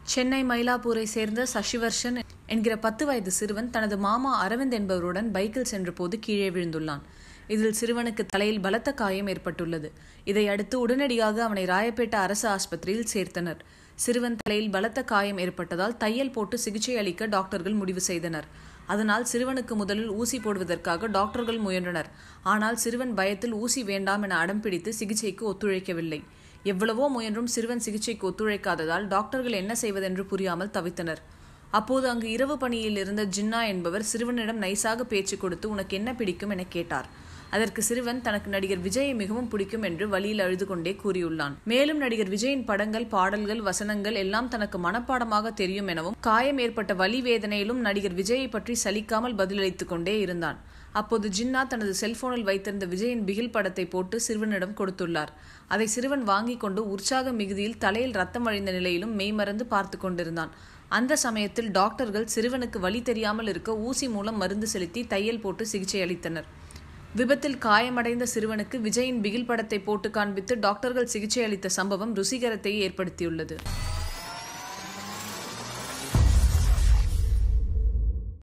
சென்னை மயிலாப்பூரை சேர்ந்த சசிவர்ஷன் என்கிற பத்து வயது சிறுவன் தனது மாமா அரவிந்த் என்பவருடன் பைக்கில் சென்றபோது கீழே விழுந்துள்ளான் இதில் சிறுவனுக்கு தலையில் பலத்த காயம் ஏற்பட்டுள்ளது இதையடுத்து உடனடியாக அவனை ராயப்பேட்டை அரசு ஆஸ்பத்திரியில் சேர்த்தனர் சிறுவன் தலையில் பலத்த காயம் ஏற்பட்டதால் தையல் போட்டு சிகிச்சை அளிக்க டாக்டர்கள் முடிவு செய்தனர் அதனால் சிறுவனுக்கு முதலில் ஊசி போடுவதற்காக டாக்டர்கள் முயன்றனர் ஆனால் சிறுவன் பயத்தில் ஊசி வேண்டாம் என அடம் பிடித்து சிகிச்சைக்கு ஒத்துழைக்கவில்லை எவ்வளவோ முயன்றும் சிறுவன் சிகிச்சைக்கு ஒத்துழைக்காததால் டாக்டர்கள் என்ன செய்வதென்று புரியாமல் தவித்தனர் அப்போது அங்கு இரவு பணியில் இருந்த ஜின்னா என்பவர் சிறுவனிடம் நைசாக பேச்சு கொடுத்து உனக்கு என்ன பிடிக்கும் என கேட்டார் அதற்கு சிறுவன் தனக்கு நடிகர் விஜயை மிகவும் பிடிக்கும் என்று வழியில் அழுது கொண்டே கூறியுள்ளான் மேலும் நடிகர் விஜயின் படங்கள் பாடல்கள் வசனங்கள் எல்லாம் தனக்கு மனப்பாடமாக தெரியும் எனவும் காயம் ஏற்பட்ட வலி வேதனையிலும் நடிகர் விஜயை பற்றி சலிக்காமல் பதிலளித்துக் கொண்டே இருந்தான் அப்போது ஜின்னா தனது செல்போனில் வைத்திருந்த விஜயின் பிகில் படத்தை போட்டு சிறுவனிடம் கொடுத்துள்ளார் அதை சிறுவன் வாங்கி கொண்டு உற்சாக மிகுதியில் தலையில் ரத்தம் வழிந்த நிலையிலும் மெய்மறந்து பார்த்து கொண்டிருந்தான் அந்த சமயத்தில் டாக்டர்கள் சிறுவனுக்கு வழி தெரியாமல் இருக்க ஊசி மூலம் மருந்து செலுத்தி தையல் போட்டு சிகிச்சை அளித்தனர் விபத்தில் காயமடைந்த சிறுவனுக்கு விஜயின் பிகில் படத்தை போட்டு காண்பித்து டாக்டர்கள் சிகிச்சை அளித்த சம்பவம் ருசிகரத்தை ஏற்படுத்தியுள்ளது